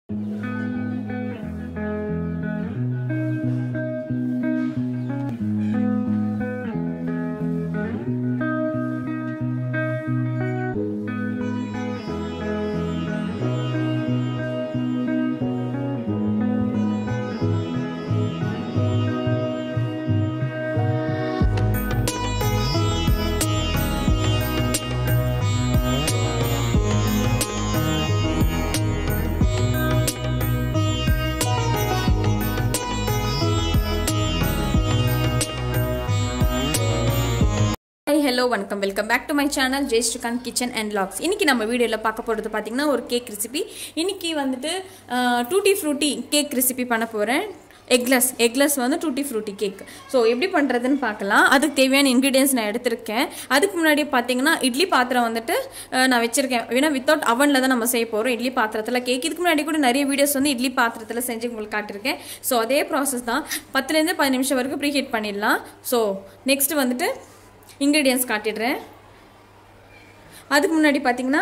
hi hello வணக்கம் welcome back to my channel Jai Srikanth kitchen and vlogs இன்றைக்கி நம்ம வீடியோவில் பார்க்க போகிறது பார்த்திங்கன்னா ஒரு கேக் ரெசிபி இன்றைக்கி வந்துட்டு டூட்டி ஃப்ரூட்டி கேக் ரெசிபி பண்ண போகிறேன் எக்லஸ் எக்லஸ் வந்து டூட்டி ஃப்ரூட்டி கேக் ஸோ எப்படி பண்ணுறதுன்னு பார்க்கலாம் அதுக்கு தேவையான இன்க்ரீடியன்ஸ் நான் எடுத்திருக்கேன் அதுக்கு முன்னாடி பார்த்தீங்கன்னா இட்லி பாத்திரம் வந்துட்டு அஹ், நான் வச்சுருக்கேன் ஏன்னா வித்தவுட் அவனில் தான் நம்ம செய்ய போகிறோம் இட்லி பாத்திரத்தில் கேக் இதுக்கு முன்னாடி கூட நிறைய வீடியோஸ் வந்து இட்லி பாத்திரத்தில் செஞ்சு உங்களுக்கு காட்டியிருக்கேன் ஸோ அதே ப்ராசஸ் தான் பத்துலேருந்து பதினஞ்சு நிமிஷம் வரைக்கும் ப்ரீ ஹீட் பண்ணிடலாம் ஸோ நெக்ஸ்ட் வந்துட்டு இன்க்ரீடியன்ஸ் காட்டிடுறேன் அதுக்கு முன்னாடி பார்த்தீங்கன்னா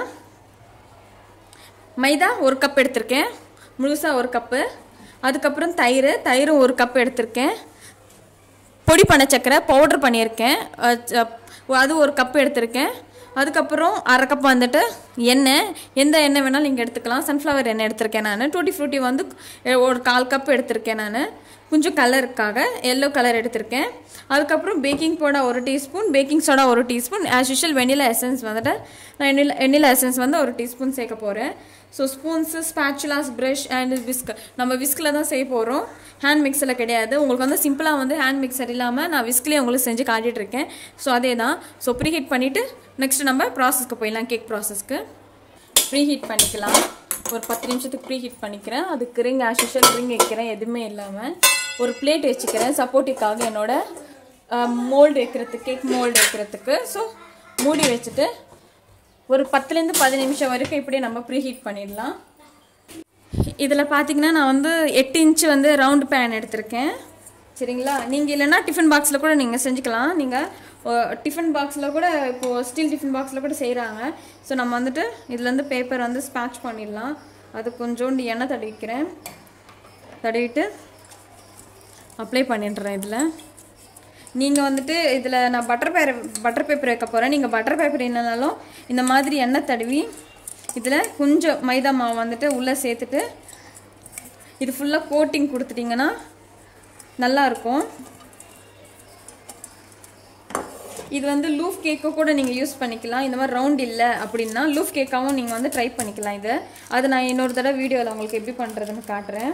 மைதா ஒரு கப் எடுத்திருக்கேன் முழுசாக ஒரு கப்பு அதுக்கப்புறம் தயிர் தயிரும் ஒரு கப் எடுத்திருக்கேன் பொடி பண்ண சக்கரை பவுடர் பண்ணியிருக்கேன் அஹ் ச- அது ஒரு கப் எடுத்திருக்கேன் அதுக்கப்புறம் அரை கப் வந்துட்டு எண்ணெய் எந்த எண்ணெய் வேணாலும் நீங்கள் எடுத்துக்கலாம் சன்ஃப்ளவர் எண்ணெய் எடுத்திருக்கேன் நான் டூட்டி ஃப்ரூட்டி வந்து எ- ஒரு கால் கப் எடுத்திருக்கேன் நான் கொஞ்சம் கலருக்காக எல்லோ கலர் எடுத்திருக்கேன் அதுக்கப்புறம் பேக்கிங் சோடா ஒரு டீஸ்பூன் பேக்கிங் சோடா ஒரு teaspoon as usual vanilla essence வந்துட்டு நான் வெனிலா வெனிலா எசன்ஸ் வந்து ஒரு டீஸ்பூன் சேர்க்க போகிறேன் so spoons spatulas brush and whisk நம்ம விஸ்கில் தான் செய்ய போகிறோம் ஹேண்ட் மிக்சரில் கிடையாது உங்களுக்கு வந்து சிம்பிளாக வந்து ஹேண்ட் மிக்சர் இல்லாமல் நான் விஸ்க்லேயே உங்களுக்கு செஞ்சு காட்டிட்டு இருக்கேன் ஸோ அதே தான் ஸோ ப்ரீ ஹீட் பண்ணிவிட்டு நெக்ஸ்ட் நம்ம ப்ராசஸ்க்கு போயிடலாம் கேக் ப்ராசஸ்க்கு ப்ரீ ஹீட் பண்ணிக்கலாம் ஒரு பத்து நிமிஷத்துக்கு ப்ரீ ஹீட் பண்ணிக்கிறேன் அதுக்கு ரிங் ஆஸ் யூஷுவல் ரிங் வைக்கிறேன் எதுவுமே இல்லாமல் ஒரு பிளேட் வச்சுக்கிறேன் சப்போர்ட்டிக்காக என்னோட மோல்டு வைக்கிறதுக்கு கேக் மோல்டு வைக்கிறதுக்கு ஸோ மூடி வச்சுட்டு ஒரு பத்துலேருந்து பதினஞ்சு நிமிஷம் வரைக்கும் இப்படியே நம்ம ப்ரீ ஹீட் பண்ணிடலாம் இதில் பார்த்தீங்கன்னா நான் வந்து எட்டு இன்ச்சு வந்து ரவுண்ட் பேன் எடுத்திருக்கேன் சரிங்களா நீங்கள் இல்லைன்னா டிஃபன் பாக்ஸில் கூட நீங்கள் செஞ்சுக்கலாம் நீங்கள் டிஃபன் பாக்ஸில் கூட இப்போது ஸ்டீல் டிஃபன் பாக்ஸில் கூட செய்கிறாங்க ஸோ நம்ம வந்துட்டு இதுலேருந்து பேப்பர் வந்து ஸ்பேட்ச் பண்ணிடலாம் அது கொஞ்சோண்டு எண்ணெய் தடவிக்கிறேன் தடவிட்டு அப்ளை பண்ணிடுறேன் இதில் நீங்கள் வந்துட்டு இதில் நான் பட்டர் பேப்பர் பட்டர் பேப்பர் வைக்க போகிறேன் நீங்கள் பட்டர் பேப்பர் இல்லைனாலும் இந்த மாதிரி எண்ணெய் தடவி இதில் கொஞ்சம் மைதா மாவு வந்துட்டு உள்ளே சேர்த்துட்டு இது ஃபுல்லாக கோட்டிங் கொடுத்துட்டிங்கன்னா நல்லாயிருக்கும் இது வந்து லூஃப் கேக்கை கூட நீங்கள் யூஸ் பண்ணிக்கலாம் இந்த மாதிரி ரவுண்ட் இல்லை அப்படின்னா லூஃப் கேக்காகவும் நீங்கள் வந்து ட்ரை பண்ணிக்கலாம் இதை அது நான் இன்னொரு தடவை வீடியோவில் உங்களுக்கு எப்படி பண்ணுறதுன்னு காட்டுறேன்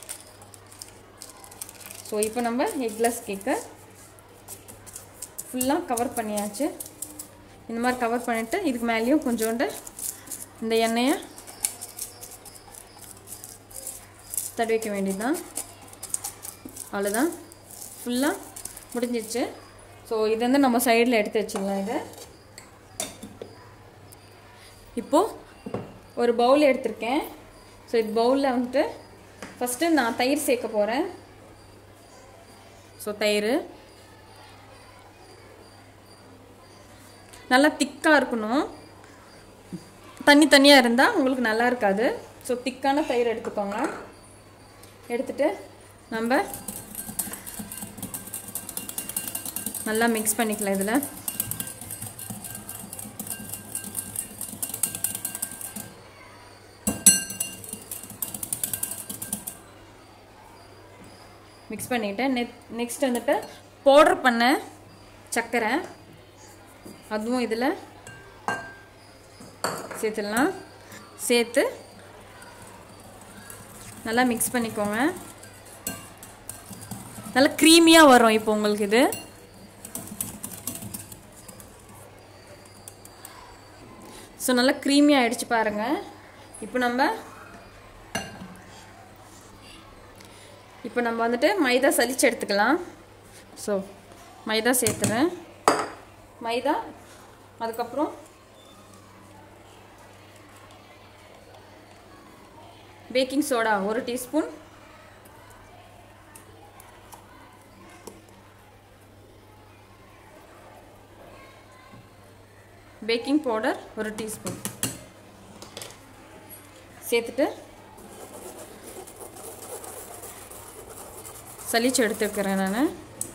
ஸோ இப்போ நம்ம எக்லெஸ் கேக்கை ஃபுல்லாக கவர் பண்ணியாச்சு இந்த மாதிரி கவர் பண்ணிவிட்டு இதுக்கு மேலேயும் கொஞ்சோண்டு இந்த எண்ணெயை தடவிக்க வேண்டியதுதான் அவ்வளோதான் ஃபுல்லாக முடிஞ்சிருச்சு ஸோ இது வந்து நம்ம சைடில் எடுத்து வச்சிடலாம் இதை இப்போது ஒரு பவுல் எடுத்திருக்கேன் ஸோ இது பவுலில் வந்துட்டு ஃபஸ்ட்டு நான் தயிர் சேர்க்க போகிறேன் ஸோ தயிர் நல்லா திக்காக இருக்கணும் தண்ணி தண்ணியாக இருந்தால் உங்களுக்கு நல்லா இருக்காது ஸோ திக்கான தயிர் எடுத்துக்கோங்க எடுத்துட்டு நம்ம நல்லா மிக்ஸ் பண்ணிக்கலாம் இதில் மிக்ஸ் பண்ணிவிட்டேன் நெக் நெக்ஸ்ட் வந்துட்டு பவுடர் பண்ண சர்க்கரை அதுவும் இதில் சேர்த்துடலாம் சேர்த்து நல்லா மிக்ஸ் பண்ணிக்கோங்க நல்லா க்ரீமியாக வரும் இப்போ உங்களுக்கு இது ஸோ நல்லா க்ரீமியாக ஆயிடுச்சு பாருங்கள் இப்போ நம்ம இப்போ நம்ம வந்துட்டு மைதா சலிச்சு எடுத்துக்கலாம் ஸோ மைதா சேர்த்துறேன் மைதா அதுக்கப்புறம் பேக்கிங் சோடா ஒரு டீஸ்பூன் பேக்கிங் பவுடர் ஒரு டீஸ்பூன் சேர்த்துட்டு சலிச்சு எடுத்துக்கிறேன் நான்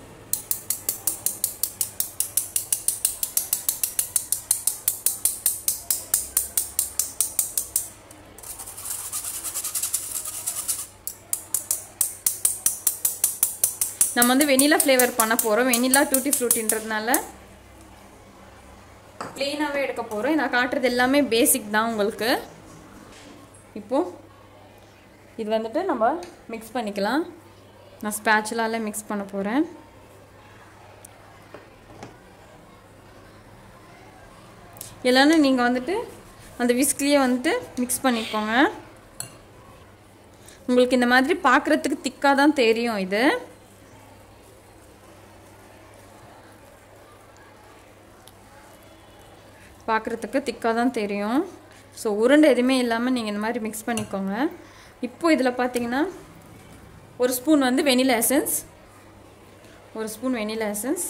நம்ம வந்து வெனிலா ஃப்ளேவர் பண்ண போகிறோம் வெனிலா டூட்டி ஃப்ரூட்டின்றதுனால ப்ளெயினாகவே எடுக்க போகிறோம் நான் காட்டுறது எல்லாமே பேசிக் தான் உங்களுக்கு இப்போது இது வந்துட்டு நம்ம மிக்ஸ் பண்ணிக்கலாம் நான் ஸ்பேச்சுலால மிக்ஸ் பண்ண போகிறேன் எல்லாரும் நீங்கள் வந்துட்டு அந்த விஸ்க்லேயே வந்துட்டு மிக்ஸ் பண்ணிக்கோங்க உங்களுக்கு இந்த மாதிரி பார்க்குறதுக்கு திக்காக தான் தெரியும் இது பார்க்குறதுக்கு திக்காக தான் தெரியும் ஸோ உருண்டை எதுவுமே இல்லாமல் நீங்கள் இந்த மாதிரி மிக்ஸ் பண்ணிக்கோங்க இப்போ இதில் பார்த்தீங்கன்னா ஒரு ஸ்பூன் வந்து வெனிலா எசன்ஸ் ஒரு ஸ்பூன் வெனிலா எசன்ஸ்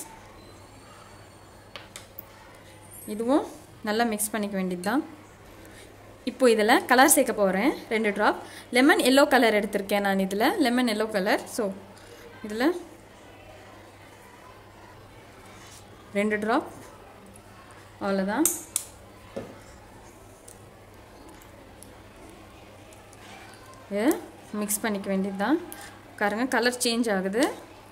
இதுவும் நல்லா மிக்ஸ் பண்ணிக்க வேண்டியது தான் இப்போ இதில் கலர் சேர்க்க போகிறேன் ரெண்டு ட்ராப் லெமன் எல்லோ கலர் எடுத்திருக்கேன் நான் இதில் லெமன் எல்லோ கலர் ஸோ இதில் ரெண்டு ட்ராப் அவ்வளோதான் இது மிக்ஸ் பண்ணிக்க வேண்டியது தான் பாருங்க கலர் சேஞ்ச் ஆகுது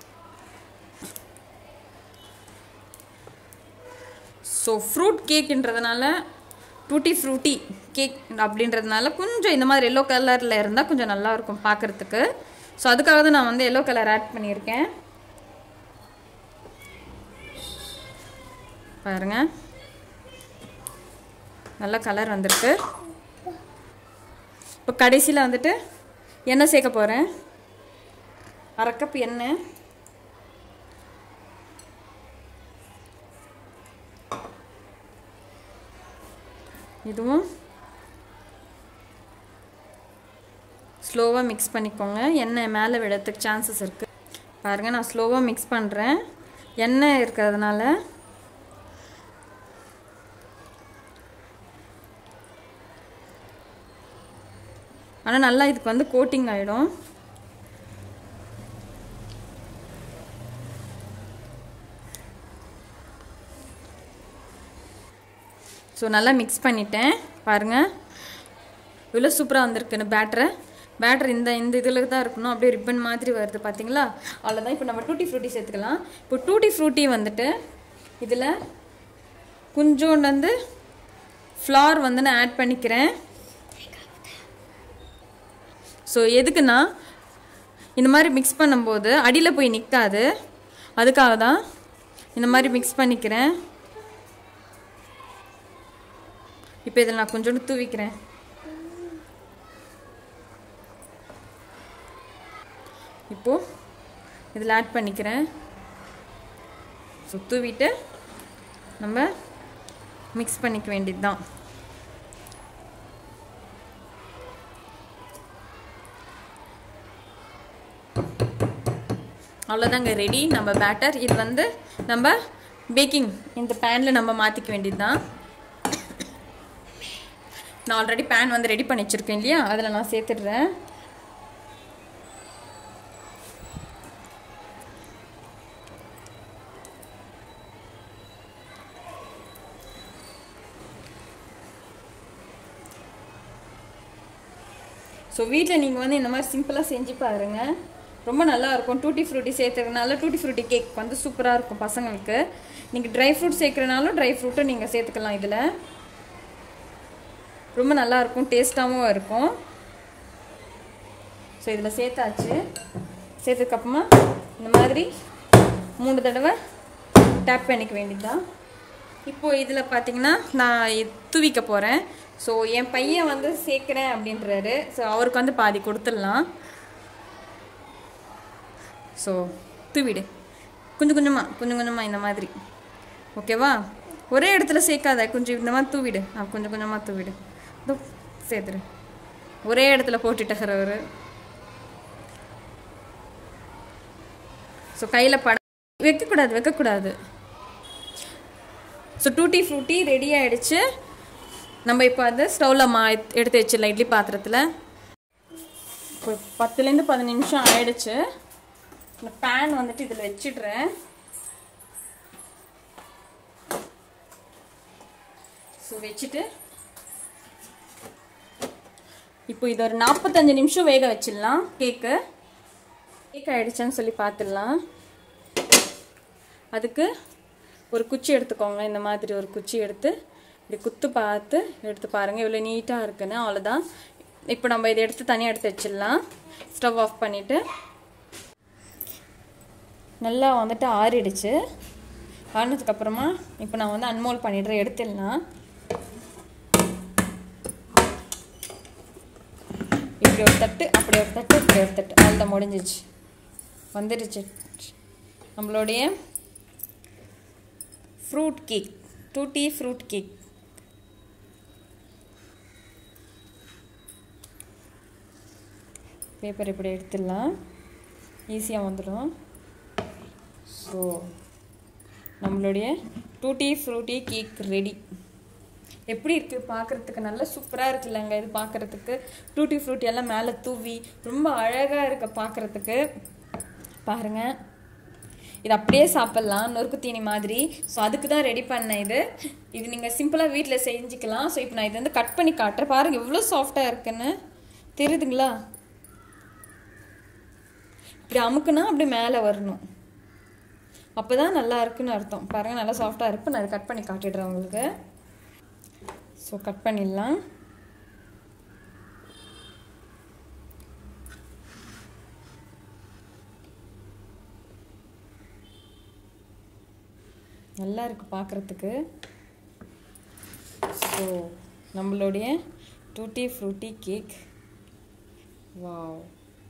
ஸோ ஃப்ரூட் கேக்குன்றதுனால டூட்டி ஃப்ரூட்டி கேக் அப்படின்றதுனால கொஞ்சம் இந்த மாதிரி எல்லோ கலரில் இருந்தால் கொஞ்சம் நல்லாயிருக்கும் பார்க்குறதுக்கு ஸோ அதுக்காக தான் நான் வந்து எல்லோ கலர் ஆட் பண்ணியிருக்கேன் பாருங்க நல்ல கலர் வந்திருக்கு இப்போ கடைசியில் வந்துட்டு எண்ணெய் சேர்க்க போகிறேன் அரை கப் எண்ணெய் இதுவும் ஸ்லோவாக மிக்ஸ் பண்ணிக்கோங்க எண்ணெய் மேலே விடறதுக்கு சான்சஸ் இருக்குது பாருங்கள் நான் ஸ்லோவாக மிக்ஸ் பண்ணுறேன் எண்ணெய் இருக்கிறதுனால ஆனால் நல்லா இதுக்கு வந்து கோட்டிங் ஆகிடும் ஸோ நல்லா மிக்ஸ் பண்ணிட்டேன் பாருங்கள் இவ்வளோ சூப்பராக வந்திருக்குன்னு பேட்டரை பேட்டர் இந்த இந்த இதில் தான் இருக்கணும் அப்படியே ரிப்பன் மாதிரி வருது பார்த்தீங்களா அவ்வளோதான் இப்போ நம்ம டூட்டி ஃப்ரூட்டி சேர்த்துக்கலாம் இப்போ டூட்டி ஃப்ரூட்டி வந்துட்டு இதில் கொஞ்சோண்டு வந்து ஃப்ளார் வந்து நான் ஆட் பண்ணிக்கிறேன் ஸோ எதுக்குன்னா இந்த மாதிரி மிக்ஸ் பண்ணும்போது அடியில் போய் நிற்காது அதுக்காக தான் இந்த மாதிரி மிக்ஸ் பண்ணிக்கிறேன் இப்போ இதில் நான் கொஞ்சோண்டு தூவிக்கிறேன் இப்போது இதில் ஆட் பண்ணிக்கிறேன் ஸோ தூவிட்டு நம்ம மிக்ஸ் பண்ணிக்க வேண்டியது தான் அவ்வளோதாங்க ரெடி நம்ம பேட்டர் இது வந்து நம்ம பேக்கிங் இந்த பேனில் நம்ம மாற்றிக்க வேண்டியது தான் நான் ஆல்ரெடி பேன் வந்து ரெடி பண்ணி வச்சுருக்கேன் இல்லையா அதில் நான் சேர்த்துடுறேன் ஸோ வீட்டில் நீங்கள் வந்து இந்த மாதிரி சிம்பிளாக செஞ்சு பாருங்கள் ரொம்ப நல்லா இருக்கும் டூட்டி ஃப்ரூட்டி சேர்த்துறதுனால டூட்டி ஃப்ரூட்டி கேக் வந்து சூப்பராக இருக்கும் பசங்களுக்கு நீங்கள் ட்ரை ஃப்ரூட் சேர்க்குறனாலும் ட்ரை ஃப்ரூட்டும் நீங்கள் சேர்த்துக்கலாம் இதில் ரொம்ப நல்லா இருக்கும் டேஸ்ட்டாகவும் இருக்கும் ஸோ இதில் சேர்த்தாச்சு சேர்த்ததுக்கப்புறமா இந்த மாதிரி மூணு தடவை டேப் பண்ணிக்க வேண்டியதுதான் இப்போது இதில் பார்த்தீங்கன்னா நான் இது தூவிக்க போகிறேன் ஸோ என் பையன் வந்து சேர்க்குறேன் அப்படின்றாரு ஸோ அவருக்கு வந்து பாதி கொடுத்துடலாம் ஸோ தூவிடு கொஞ்சம் கொஞ்சமாக கொஞ்சம் கொஞ்சமாக இந்த மாதிரி ஓகேவா ஒரே இடத்துல சேர்க்காத கொஞ்சம் இந்த மாதிரி தூவிடு ஆ கொஞ்சம் கொஞ்சமாக தூவிடு இதோ சேர்த்துரு ஒரே இடத்துல போட்டுட்டார் அவர் ஸோ கையில் பட வைக்கக்கூடாது வைக்கக்கூடாது ஸோ டூட்டி ஃப்ரூட்டி ரெடி ஆகிடுச்சு நம்ம இப்போ அதை ஸ்டவ்வில் மா எடுத்து வச்சிடலாம் இட்லி பாத்திரத்தில் இப்போ பத்துலேருந்து பதினஞ்சு நிமிஷம் ஆயிடுச்சு இந்த பேன் வந்துட்டு இதில் வச்சிடுறேன் ஸோ வச்சுட்டு இப்போ இது ஒரு நாற்பத்தஞ்சு நிமிஷம் வேக வச்சிடலாம் கேக்கு கேக் ஆயிடுச்சான்னு சொல்லி பார்த்துடலாம் அதுக்கு ஒரு குச்சி எடுத்துக்கோங்க இந்த மாதிரி ஒரு குச்சி எடுத்து இப்படி குத்து பார்த்து எடுத்து பாருங்கள் இவ்வளோ நீட்டாக இருக்குன்னு அவ்வளோதான் இப்போ நம்ம இதை எடுத்து தனியாக எடுத்து வச்சிடலாம் ஸ்டவ் ஆஃப் பண்ணிவிட்டு நல்லா வந்துட்டு ஆறிடுச்சு ஆறினதுக்கப்புறமா இப்போ நான் வந்து அன்மோல் பண்ணிடுறேன் எடுத்துடலாம் இப்படி ஒரு தட்டு அப்படி ஒரு தட்டு இப்படி ஒரு தட்டு அவ்வளோதான் முடிஞ்சிச்சு வந்துடுச்சு நம்மளுடைய fruit cake tutti fruit cake paper இப்படி எடுத்துடலாம் ஈஸியாக வந்துடும் ஸோ நம்மளுடைய டூட்டி ஃப்ரூட்டி கேக் ரெடி எப்படி இருக்குது பார்க்குறதுக்கு நல்லா சூப்பராக இருக்குல்லங்க இது பார்க்குறதுக்கு டூட்டி ஃப்ரூட்டி எல்லாம் மேலே தூவி ரொம்ப அழகாக இருக்கு பார்க்குறதுக்கு பாருங்கள் இது அப்படியே சாப்பிட்லாம் நொறுக்கு தீனி மாதிரி ஸோ அதுக்கு தான் ரெடி பண்ணேன் இது இது நீங்கள் சிம்பிளாக வீட்டில் செஞ்சுக்கலாம் ஸோ இப்போ நான் இது வந்து கட் பண்ணி காட்டுறேன் பாருங்கள் எவ்வளோ சாஃப்டாக இருக்குன்னு தெரியுதுங்களா இப்படி அமுக்குனா அப்படி மேலே வரணும் அப்போ தான் நல்லா இருக்குன்னு அர்த்தம் பாருங்கள் நல்லா சாஃப்டாக இருக்கு நான் அதை கட் பண்ணி காட்டிடுறேன் உங்களுக்கு ஸோ கட் பண்ணிடலாம் நல்லா இருக்குது பார்க்குறதுக்கு ஸோ நம்மளுடைய டூட்டி ஃப்ரூட்டி கேக் வாவ்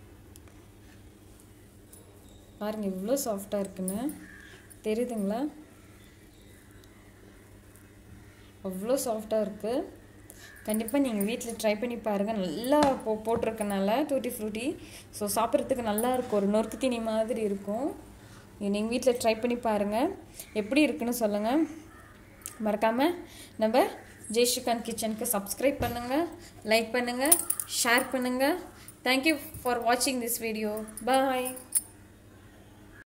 பாருங்கள் இவ்வளோ சாஃப்டாக இருக்குன்னு தெரியுதுங்களா அவ்வளோ சாஃப்டாக இருக்குது கண்டிப்பாக நீங்கள் வீட்டில் ட்ரை பண்ணி பாருங்கள் நல்லா போ போட்டிருக்கனால டூட்டி ஃப்ரூட்டி ஸோ சாப்பிட்றதுக்கு நல்லா இருக்கும் ஒரு நொறுக்கு தீனி மாதிரி இருக்கும் நீங்கள் வீட்டில் ட்ரை பண்ணி பாருங்கள் எப்படி இருக்குன்னு சொல்லுங்கள் மறக்காமல் நம்ம ஜெய்ஷுகான் கிச்சனுக்கு சப்ஸ்கிரைப் பண்ணுங்கள் லைக் பண்ணுங்கள் ஷேர் பண்ணுங்கள் தேங்க்யூ ஃபார் வாட்சிங் திஸ் வீடியோ பாய்